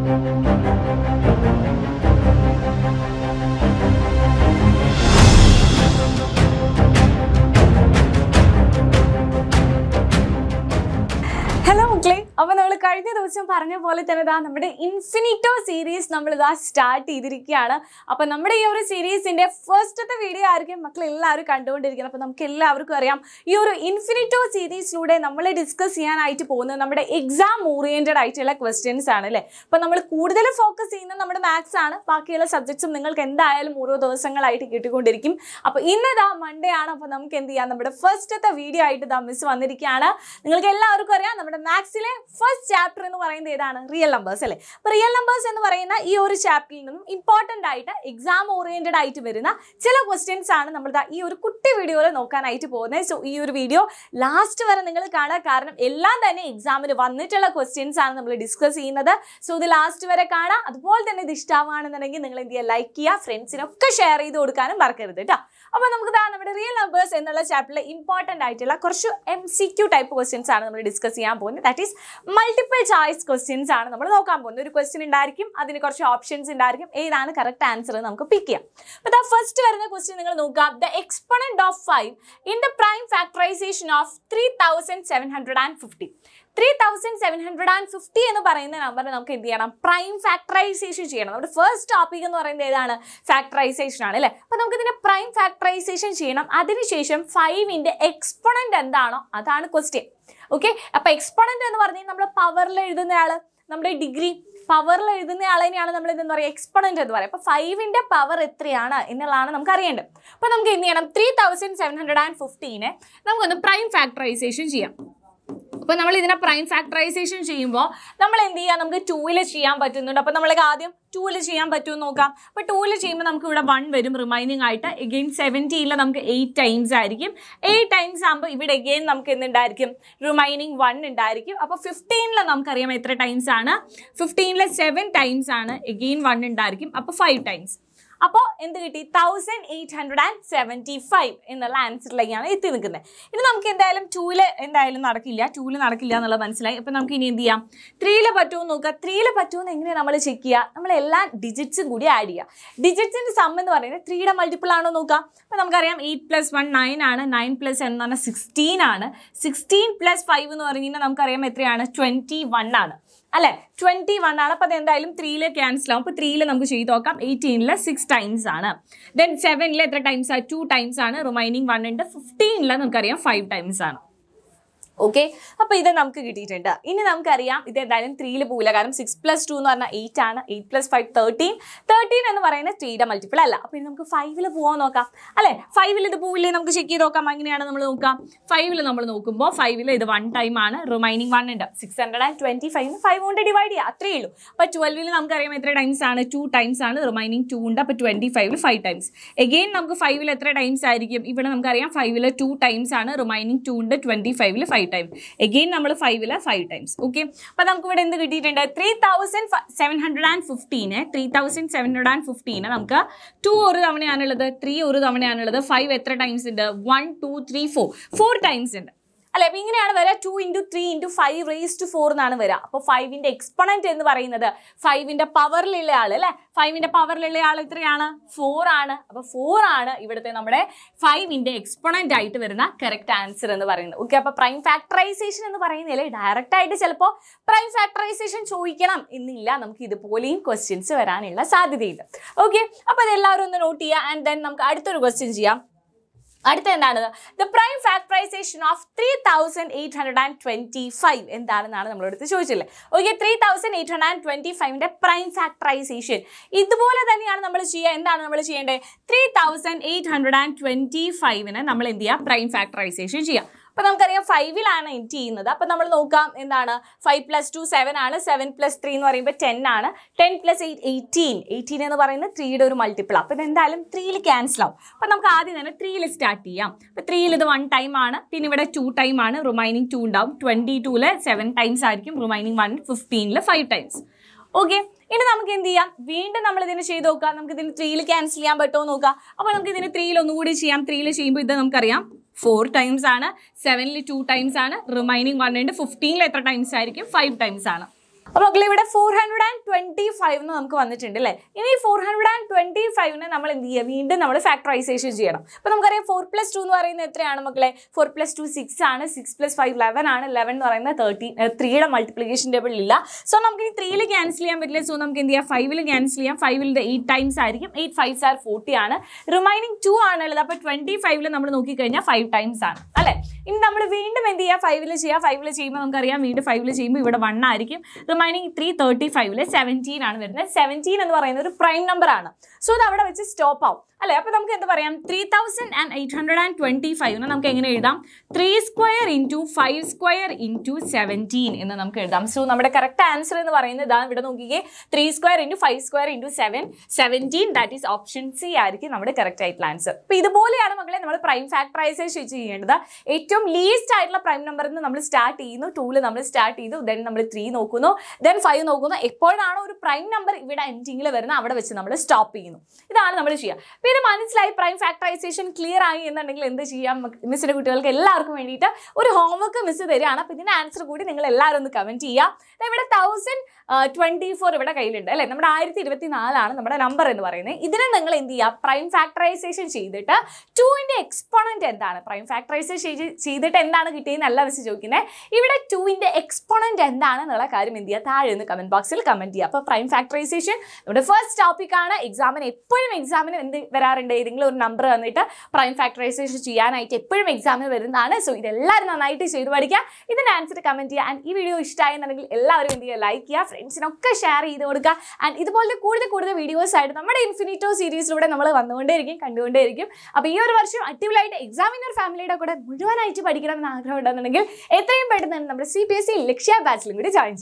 hello മക്കളെ അപ്പൊ നമ്മൾ കഴിഞ്ഞ ദിവസം പറഞ്ഞ പോലെ തന്നെ ഇതാ നമ്മുടെ ഇൻഫിനിറ്റോ സീരീസ് നമ്മൾ ഇതാ സ്റ്റാർട്ട് ചെയ്തിരിക്കുകയാണ് അപ്പൊ നമ്മുടെ ഈ ഒരു സീരീസിന്റെ ഫസ്റ്റത്തെ വീഡിയോ ആയിരിക്കും മക്കൾ എല്ലാവരും കണ്ടുകൊണ്ടിരിക്കുന്നത് അപ്പൊ നമുക്ക് എല്ലാവർക്കും അറിയാം ഈ ഒരു ഇൻഫിനിറ്റോ സീരീസിലൂടെ നമ്മൾ ഡിസ്കസ് ചെയ്യാനായിട്ട് പോകുന്നത് നമ്മുടെ എക്സാം ഓറിയന്റഡ് ആയിട്ടുള്ള ക്വസ്റ്റ്യൻസ് ആണ് അല്ലേ അപ്പൊ നമ്മൾ കൂടുതൽ ഫോക്കസ് ചെയ്യുന്നത് നമ്മുടെ മാത്സ് ആണ് ബാക്കിയുള്ള സബ്ജക്ട്സും നിങ്ങൾക്ക് എന്തായാലും ഓരോ ദിവസങ്ങളായിട്ട് കിട്ടിക്കൊണ്ടിരിക്കും അപ്പൊ ഇന്നതാ മൺഡേ ആണ് അപ്പൊ നമുക്ക് എന്ത് ചെയ്യാം നമ്മുടെ ഫസ്റ്റത്തെ വീഡിയോ ആയിട്ട് ഇതാ മിസ് വന്നിരിക്കുകയാണ് നിങ്ങൾക്ക് എല്ലാവർക്കും അറിയാം നമ്മുടെ മാത്സിലെ ഫസ്റ്റ് ചാപ്റ്റർ എന്ന് പറയുന്നത് ഏതാണ് റിയൽ നമ്പേഴ്സ് അല്ലേ അപ്പോൾ റിയൽ നമ്പേഴ്സ് എന്ന് പറയുന്ന ഈ ഒരു ചാപ്റ്ററിൽ നിന്നും ഇമ്പോർട്ടൻ്റ് ആയിട്ട് എക്സാം ഓറിയന്റഡ് ആയിട്ട് വരുന്ന ചില ക്വസ്റ്റ്യൻസ് ആണ് നമ്മൾ ദാ ഈ ഒരു കുട്ടി വീഡിയോയിൽ നോക്കാനായിട്ട് പോകുന്നത് സോ ഈ ഒരു വീഡിയോ ലാസ്റ്റ് വരെ നിങ്ങൾ കാണുക കാരണം എല്ലാം തന്നെ എക്സാമിന് വന്നിട്ടുള്ള ക്വസ്റ്റ്യൻസ് ആണ് നമ്മൾ ഡിസ്കസ് ചെയ്യുന്നത് സോ ഇത് ലാസ്റ്റ് വരെ കാണാം അതുപോലെ തന്നെ ഇത് ഇഷ്ടമാണെന്നുണ്ടെങ്കിൽ നിങ്ങൾ എന്ത് ചെയ്യുക ലൈക്ക് ചെയ്യുക ഫ്രണ്ട്സിനൊക്കെ ഷെയർ ചെയ്ത് കൊടുക്കാനും മറക്കരുത് കേട്ടോ അപ്പോൾ നമുക്ക് ദാ നമ്മുടെ റിയൽ നമ്പേഴ്സ് എന്നുള്ള ചാപ്റ്ററിൽ ഇമ്പോർട്ടൻ്റ് ആയിട്ടുള്ള കുറച്ച് M C Q type questions ആണ് നമ്മൾ ഡിസ്കസ് ചെയ്യാൻ പോകുന്നത് that is multiple choice questions ആണ് നമ്മൾ നോക്കാൻ പോകുന്നത് ഒരു ക്വസ്റ്റ്യൻ ഉണ്ടായിരിക്കും അതിന് കുറച്ച് ഓപ്ഷൻസ് ഉണ്ടായിരിക്കും ഏതാണ് കറക്റ്റ് ആൻസർ നമുക്ക് പിക്ക് ചെയ്യാം അപ്പോൾ ദാ ഫസ്റ്റ് വരുന്ന ക്വസ്റ്റ്യൻ നിങ്ങൾ നോക്കുക the exponent of five in the prime factorisation of three thousand seven hundred and fifty three thousand seven hundred and fifty എന്ന് പറയുന്ന നമ്പർ നമുക്ക് എന്ത് ചെയ്യണം പ്രൈം ഫാക്ടറൈസേഷൻ ചെയ്യണം നമ്മുടെ ഫസ്റ്റ് ടോപ്പിക് എന്ന് പറയുന്നത് ഏതാണ് ഫാക്ടറൈസേഷൻ ആണ് അല്ലേ അപ്പോൾ നമുക്ക് ഇതിന്റെ പ്രൈം ഫാക്ടറൈസേഷൻ ചെയ്യണം അതിനുശേഷം ഫൈവിന്റെ എക്സ്പൊണന്റ് എന്താണോ അതാണ് ക്വസ്റ്റ്യൻ ഓക്കെ അപ്പോൾ എക്സ്പൊണന്റ് എന്ന് പറഞ്ഞാൽ നമ്മൾ പവറിൽ എഴുതുന്ന ആള് നമ്മുടെ ഡിഗ്രി പവറിൽ എഴുതുന്ന ആളിനെയാണ് നമ്മൾ ഇതെന്ന് പറയുക എക്സ്പൊണന്റ് എന്ന് പറയുക അപ്പോൾ ഫൈവിൻ്റെ പവർ എത്രയാണ് എന്നുള്ളതാണ് നമുക്ക് അറിയേണ്ടത് അപ്പോൾ നമുക്ക് എന്ത് ചെയ്യണം three thousand seven hundred and ഫിഫ്റ്റീനെ നമുക്കൊന്ന് പ്രൈം ഫാക്ടറൈസേഷൻ ചെയ്യാം അപ്പോൾ നമ്മൾ ഇതിനെ പ്രൈം ഫാക്ടറൈസേഷൻ ചെയ്യുമ്പോൾ നമ്മൾ എന്ത് ചെയ്യുക നമുക്ക് ടൂവിൽ ചെയ്യാൻ പറ്റുന്നുണ്ട് അപ്പോൾ നമ്മൾക്ക് ആദ്യം ടൂവിൽ ചെയ്യാൻ പറ്റുമെന്ന് നോക്കാം അപ്പോൾ ടൂവിൽ ചെയ്യുമ്പോൾ നമുക്ക് ഇവിടെ വൺ വരും റിമൈനിങ് ആയിട്ട് എഗെയിൻ സെവൻറ്റീനിൽ നമുക്ക് എയ്റ്റ് ടൈംസ് ആയിരിക്കും എയ്റ്റ് ടൈംസ് ആകുമ്പോൾ ഇവിടെ എഗെയിൻ നമുക്ക് എന്തുണ്ടായിരിക്കും റിമൈനിങ് വൺ ഉണ്ടായിരിക്കും അപ്പോൾ ഫിഫ്റ്റീനിൽ നമുക്കറിയാം എത്ര ടൈംസ് ആണ് ഫിഫ്റ്റീനിൽ സെവൻ ടൈംസ് ആണ് എഗെയിൻ വൺ ഉണ്ടായിരിക്കും അപ്പോൾ ഫൈവ് ടൈംസ് അപ്പോൾ എന്ത് കിട്ടി thousand eight hundred and seventy five എന്നുള്ള ആൻസറിലേക്കാണ് എത്തി നിൽക്കുന്നത് ഇനി നമുക്ക് എന്തായാലും ടൂല് എന്തായാലും നടക്കില്ല ടൂല് നടക്കില്ല എന്നുള്ളത് മനസ്സിലായി അപ്പോൾ നമുക്ക് ഇനി എന്ത് ചെയ്യാം ത്രീയിൽ പറ്റുമോ നോക്കുക ത്രീയിൽ പറ്റുമെന്ന് എങ്ങനെയാണ് നമ്മൾ ചെക്ക് ചെയ്യുക നമ്മൾ എല്ലാ ഡിജിറ്റ്സും കൂടി ആഡ് ചെയ്യുക ഡിജിറ്റ്സിൻ്റെ സം എന്ന് പറയുന്നത് ത്രീയുടെ മൾട്ടിപ്പിൾ ആണോ നോക്കുക അപ്പോൾ നമുക്കറിയാം എയ്റ്റ് പ്ലസ് വൺ നയൻ ആണ് നയൻ പ്ലസ് എന്ന് പറഞ്ഞാൽ സിക്സ്റ്റീൻ ആണ് സിക്സ്റ്റീൻ പ്ലസ് ഫൈവ് എന്ന് പറഞ്ഞു കഴിഞ്ഞാൽ നമുക്കറിയാം എത്രയാണ് ട്വൻറ്റി വൺ ആണ് അല്ലെ ട്വൻറ്റി വൺ ആണ് അപ്പോൾ അത് എന്തായാലും ത്രീയിൽ ക്യാൻസൽ ആവും അപ്പോൾ ത്രീയിൽ നമുക്ക് ചെയ്ത് നോക്കാം എയ്റ്റീനിൽ സിക്സ് ടൈംസ് ആണ് ദെൻ സെവനിൽ എത്ര ടൈംസ് ആണ് ടു ടൈംസ് ആണ് റിമൈനിങ് വൺ ഉണ്ട് ഫിഫ്റ്റീനിൽ നമുക്കറിയാം ഫൈവ് ടൈംസ് ആണ് ഓക്കെ അപ്പോൾ ഇത് നമുക്ക് കിട്ടിയിട്ടുണ്ട് ഇനി നമുക്കറിയാം ഇത് എന്തായാലും ത്രീയിൽ പോകില്ല കാരണം സിക്സ് പ്ലസ് ടു എന്ന് പറഞ്ഞാൽ എയ്റ്റ് ആണ് eight plus five thirteen thirteen എന്ന് പറയുന്നത് ത്രീയുടെ മൾട്ടിപ്പിൾ അല്ല അപ്പോൾ ഇനി നമുക്ക് ഫൈവിൽ പോകാൻ നോക്കാം അല്ലേ ഫൈവിൽ ഇത് പോവില്ലേ നമുക്ക് ചെക്ക് ചെയ്ത് നോക്കാം അങ്ങനെയാണ് നമ്മൾ നോക്കാം ഫൈവിൽ നമ്മൾ നോക്കുമ്പോൾ ഫൈവിൽ ഇത് വൺ ടൈം ആണ് റിമൈനിങ് വൺ ഉണ്ട് six hundred and twenty five five കൊണ്ട് ഡിവൈഡ് ചെയ്യുക അത്രയേ ഉള്ളൂ അപ്പോൾ ട്വൽവിൽ നമുക്കറിയാം എത്ര ടൈംസ് ആണ് ടു ടൈംസ് ആണ് റിമൈനിങ് ടു ഉണ്ട് അപ്പോൾ ട്വൻറ്റി ഫൈവിൽ ഫൈവ് ടൈംസ് എഗെയിൻ നമുക്ക് ഫൈവിൽ എത്ര ടൈംസ് ആയിരിക്കും ഇവിടെ നമുക്കറിയാം ഫൈവിൽ ടു ടൈംസ് ആണ് റിമൈനിങ് ടു ഉണ്ട് ട്വൻറ്റി ഫൈവിൽ ഫൈവ് ടൈം എഗെയിൻ നമ്മൾ ഫൈവിൽ ഫൈവ് ടൈംസ് ഓക്കെ അപ്പോൾ നമുക്ക് ഇവിടെ എന്ത് കിട്ടിയിട്ടുണ്ട് three thousand seven hundred and ഫിഫ്റ്റീന് three thousand seven hundred and ഫിഫ്റ്റീന് നമുക്ക് ടു ഒരു തവണയാണുള്ളത് ത്രീ ഒരു തവണയാണുള്ളത് ഫൈവ് എത്ര ടൈംസ് ഉണ്ട് one two three four four times ഉണ്ട് അല്ലെ അപ്പൊ ഇങ്ങനെയാണ് വരിക two into three into five raise two four എന്നാണ് വരിക അപ്പോൾ ഫൈവിന്റെ എക്സ്പൊണന്റ് എന്ന് പറയുന്നത് ഫൈവിന്റെ പവറിലുള്ള ആൾ അല്ലെ ഫൈവിന്റെ പവറിലുള്ള ആൾ എത്രയാണ് ഫോർ ആണ് അപ്പോൾ ഫോർ ആണ് ഇവിടുത്തെ നമ്മുടെ ഫൈവിന്റെ എക്സ്പൊണന്റ് ആയിട്ട് വരുന്ന കറക്റ്റ് ആൻസർ എന്ന് പറയുന്നത് ഓക്കെ അപ്പോൾ പ്രൈം ഫാക്ടറൈസേഷൻ എന്ന് പറയുന്നതിൽ ഡയറക്റ്റ് ആയിട്ട് ചിലപ്പോൾ പ്രൈം ഫാക്ടറൈസേഷൻ ചോദിക്കണം എന്നില്ല നമുക്ക് ഇതുപോലെയും ക്വസ്റ്റ്യൻസ് വരാനുള്ള സാധ്യതയുണ്ട് ഓക്കെ അപ്പോൾ അതെല്ലാവരും ഒന്ന് നോട്ട് ചെയ്യുക ആൻഡ് ദെൻ നമുക്ക് അടുത്തൊരു ക്വസ്റ്റ്യൻ ചെയ്യാം അടുത്ത എന്താണ് the prime factorisation of three thousand eight hundred and twenty five എന്താണെന്നാണ് നമ്മളടുത്ത് ചോദിച്ചില്ലേ okay three thousand eight hundred and twenty ഫൈവിന്റെ പ്രൈം ഫാക്ടറൈസേഷൻ ഇതുപോലെ തന്നെയാണ് നമ്മൾ ചെയ്യുക എന്താണ് നമ്മൾ ചെയ്യേണ്ടത് three thousand eight hundred and twenty ഫൈവിന് നമ്മൾ എന്ത് ചെയ്യുക പ്രൈം ഫാക്ടറൈസേഷൻ ചെയ്യാം അപ്പോൾ നമുക്കറിയാം ഫൈവിലാണ് എൻറ്റ് ചെയ്യുന്നത് അപ്പോൾ നമ്മൾ നോക്കാം എന്താണ് ഫൈവ് പ്ലസ് ടു സെവൻ ആണ് സെവൻ പ്ലസ് ത്രീ എന്ന് പറയുമ്പോൾ ടെൻ ആണ് ten plus eight eighteen eighteen എന്ന് പറയുന്നത് ത്രീയുടെ ഒരു മൾട്ടിപ്പിൾ അപ്പോൾ ഇത് എന്തായാലും ത്രീയിൽ ക്യാൻസൽ ആവും അപ്പോൾ നമുക്ക് ആദ്യം തന്നെ ത്രീയിൽ സ്റ്റാർട്ട് ചെയ്യാം അപ്പോൾ ത്രീയിൽ ഇത് വൺ ടൈം ആണ് പിന്നെ ഇവിടെ ടു ടൈം ആണ് റിമൈനിങ് ടു ഉണ്ടാവും ട്വൻറ്റി ടൂവിൽ സെവൻ ടൈംസ് ആയിരിക്കും റിമൈനിങ് വൺ ഫിഫ്റ്റീനിൽ ഫൈവ് ടൈംസ് ഓക്കെ ഇനി നമുക്ക് എന്ത് ചെയ്യാം വീണ്ടും നമ്മൾ ഇതിന് ചെയ്ത് നോക്കാം നമുക്ക് ഇതിന് ത്രീയിൽ ക്യാൻസൽ ചെയ്യാൻ പറ്റുമോ നോക്കാം അപ്പോൾ നമുക്ക് ഇതിന് ത്രീയിൽ ഒന്നുകൂടി ചെയ്യാം ത്രീയിൽ ചെയ്യുമ്പോൾ ഇത് നമുക്കറിയാം ഫോർ ടൈംസ് ആണ് സെവനിൽ ടു ടൈംസ് ആണ് റിമൈനിങ് വൺ ഉണ്ട് ഫിഫ്റ്റീനിൽ എത്ര ടൈംസ് ആയിരിക്കും ഫൈവ് ടൈംസ് ആണ് അപ്പോൾ മക്കളെ ഇവിടെ four hundred and twenty five എന്ന് നമുക്ക് വന്നിട്ടുണ്ട് അല്ലേ ഇനി ഫോർ ഹൺഡ്രഡ് ആൻഡ് ട്വന്റി ഫൈവിനെ നമ്മൾ എന്ത് ചെയ്യുക വീണ്ടും നമ്മൾ ഫാക്ടറൈസേഷൻ ചെയ്യണം അപ്പോൾ നമുക്കറിയാം ഫോർ പ്ലസ് ടു എന്ന് പറയുന്നത് എത്രയാണ് മക്കളെ ഫോർ പ്ലസ് ടു സിക്സ് ആണ് സിക്സ് പ്ലസ് ഫൈവ് ലെവൻ ആണ് ലെവൻ എന്ന് പറയുന്നത് തേർട്ടീൻ ത്രീയുടെ മൾട്ടിപ്ലിക്കേഷൻ ടേബിൾ ഇല്ല സോ നമുക്ക് ഈ ത്രീയിൽ ക്യാൻസൽ ചെയ്യാൻ പറ്റില്ല സോ നമുക്ക് എന്ത് ചെയ്യാം ഫൈവിൽ ക്യാൻസൽ ചെയ്യാം ഫൈവിൽ എയ്റ്റ് ടൈംസ് ആയിരിക്കും എയ്റ്റ് ഫൈവ് ആർ ഫോർട്ടി ആണ് റിമൈനിങ് ടു ആണുള്ളത് അപ്പോൾ ട്വന്റി ഫൈവിൽ നമ്മൾ നോക്കിക്കഴിഞ്ഞാൽ ഫൈവ് ടൈംസ് ആണ് അല്ലേ ഇനി നമ്മൾ വീണ്ടും എന്ത് ചെയ്യുക ഫൈവിൽ ചെയ്യുക ഫൈവിൽ ചെയ്യുമ്പോൾ നമുക്കറിയാം വീണ്ടും ഫൈവിൽ ചെയ്യുമ്പോൾ ഇവിടെ വൺ ആയിരിക്കും റിമൈനിങ് ത്രീ തേർട്ടി ഫൈവില് സെവൻറ്റീൻ ആണ് വരുന്നത് സെവൻറ്റീൻ എന്ന് പറയുന്നത് ഒരു പ്രൈം നമ്പർ ആണ് സോ ഇത് അവിടെ വെച്ച് സ്റ്റോപ്പ് ആവും അല്ലേ അപ്പോൾ നമുക്ക് എന്ത് പറയാം three thousand and eight hundred and twenty ഫൈവിന് നമുക്ക് എങ്ങനെ എഴുതാം three square into five square into seventeen എന്ന് നമുക്ക് എഴുതാം സോ നമ്മുടെ കറക്റ്റ് ആൻസർ എന്ന് പറയുന്നത് ഇതാണ് ഇവിടെ നോക്കിക്കേ three square into five square into seven seventeen that is option C ആയിരിക്കും നമ്മുടെ കറക്റ്റ് ആയിട്ടുള്ള ആൻസർ അപ്പോൾ ഇതുപോലെയാണ് മക്കളെ നമ്മൾ പ്രൈം ഫാക്ടറൈസേഷൻ ചെയ്യേണ്ടത് ഏറ്റവും ലീസ്റ്റ് ആയിട്ടുള്ള പ്രൈം നമ്പറിൽ നിന്ന് നമ്മൾ സ്റ്റാർട്ട് ചെയ്യുന്നു ടൂല് നമ്മൾ സ്റ്റാർട്ട് ചെയ്തു ദെൻ നമ്മൾ ത്രീ നോക്കുന്നു ദെൻ ഫൈവ് നോക്കുന്നു എപ്പോഴാണോ ഒരു പ്രൈം നമ്പർ ഇവിടെ എൻഡിങ്ങിൽ വരുന്നത് അവിടെ വെച്ച് നമ്മൾ സ്റ്റോപ്പ് ചെയ്യുന്നു ഇതാണ് നമ്മൾ ചെയ്യുക അപ്പോൾ ഇത് മനസ്സിലായി പ്രൈം ഫാക്ടറൈസേഷൻ ക്ലിയർ ആയി എന്നുണ്ടെങ്കിൽ എന്ത് ചെയ്യാം മിസ്സിൻ്റെ കുട്ടികൾക്ക് എല്ലാവർക്കും വേണ്ടിയിട്ട് ഒരു ഹോംവർക്ക് മിസ് തരികയാണ് അപ്പോൾ ഇതിൻ്റെ ആൻസർ കൂടി നിങ്ങൾ എല്ലാവരും ഒന്ന് കമൻറ്റ് ചെയ്യുക ദാ ഇവിടെ തൗസൻഡ് ട്വൻറ്റി ഫോർ ഇവിടെ കയ്യിലുണ്ട് അല്ലേ നമ്മുടെ ആയിരത്തി ഇരുപത്തി നാലാണ് നമ്മുടെ നമ്പർ എന്ന് പറയുന്നത് ഇതിനെ നിങ്ങൾ എന്ത് ചെയ്യുക പ്രൈം ഫാക്ടറൈസേഷൻ ചെയ്തിട്ട് ടുവിൻ്റെ എക്സ്പോണൻറ്റ് എന്താണ് പ്രൈം ഫാക്ടറൈസേഷൻ ചെയ്തിട്ട് എന്താണ് കിട്ടിയെന്നല്ല മിസ് ചോദിക്കുന്നത് ഇവിടെ ടുവിൻ്റെ എക്സ്പോണൻറ്റ് എന്താണ് എന്നുള്ള കാര്യം എന്ത് ചെയ്യുക താഴെ നിന്ന് കമൻറ്റ് ബോക്സിൽ കമൻറ്റ് ചെയ്യുക അപ്പോൾ പ്രൈം ഫാക്ടറൈസേഷൻ നമ്മുടെ ഫസ്റ്റ് ടോപ്പിക്കാണ് എക്സാമിന് എപ്പോഴും എക്സാമിന് എന്ത് വരാറുണ്ട് ഏതെങ്കിലും ഒരു നമ്പർ തന്നിട്ട് പ്രൈം ഫാക്ടറൈസേഷൻ ചെയ്യാനായിട്ട് എപ്പോഴും എക്സാമിന് വരുന്നതാണ് സോ ഇതെല്ലാവരും നന്നായിട്ട് ചെയ്ത് പഠിക്കുക ഇതിൻ്റെ ആൻസർ കമൻറ്റ് ചെയ്യുക ആൻഡ് ഈ വീഡിയോ ഇഷ്ടമായെന്നുണ്ടെങ്കിൽ എല്ലാവരും എന്ത് ചെയ്യുക ലൈക്ക് ചെയ്യുക ഫ്രണ്ട്സിനൊക്കെ ഷെയർ ചെയ്ത് കൊടുക്കുക ആൻഡ് ഇതുപോലെ കൂടുതൽ കൂടുതൽ വീഡിയോസ് ആയിട്ട് നമ്മുടെ ഇൻഫിനിറ്റോ സീരീസിലൂടെ നമ്മൾ വന്നുകൊണ്ടേയിരിക്കും കണ്ടുകൊണ്ടേയിരിക്കും അപ്പോൾ ഈ ഒരു വർഷം അടിപൊളിയായിട്ട് എക്സാമിനർ ഫാമിലിയുടെ കൂടെ മുഴുവനായിട്ട് പഠിക്കണം എന്ന് ആഗ്രഹം ഉണ്ടെന്നുണ്ടെങ്കിൽ എത്രയും പെട്ടെന്ന് തന്നെ നമ്മുടെ C B S E Lakshya ബാച്ചിലും കൂടി ജോയിൻ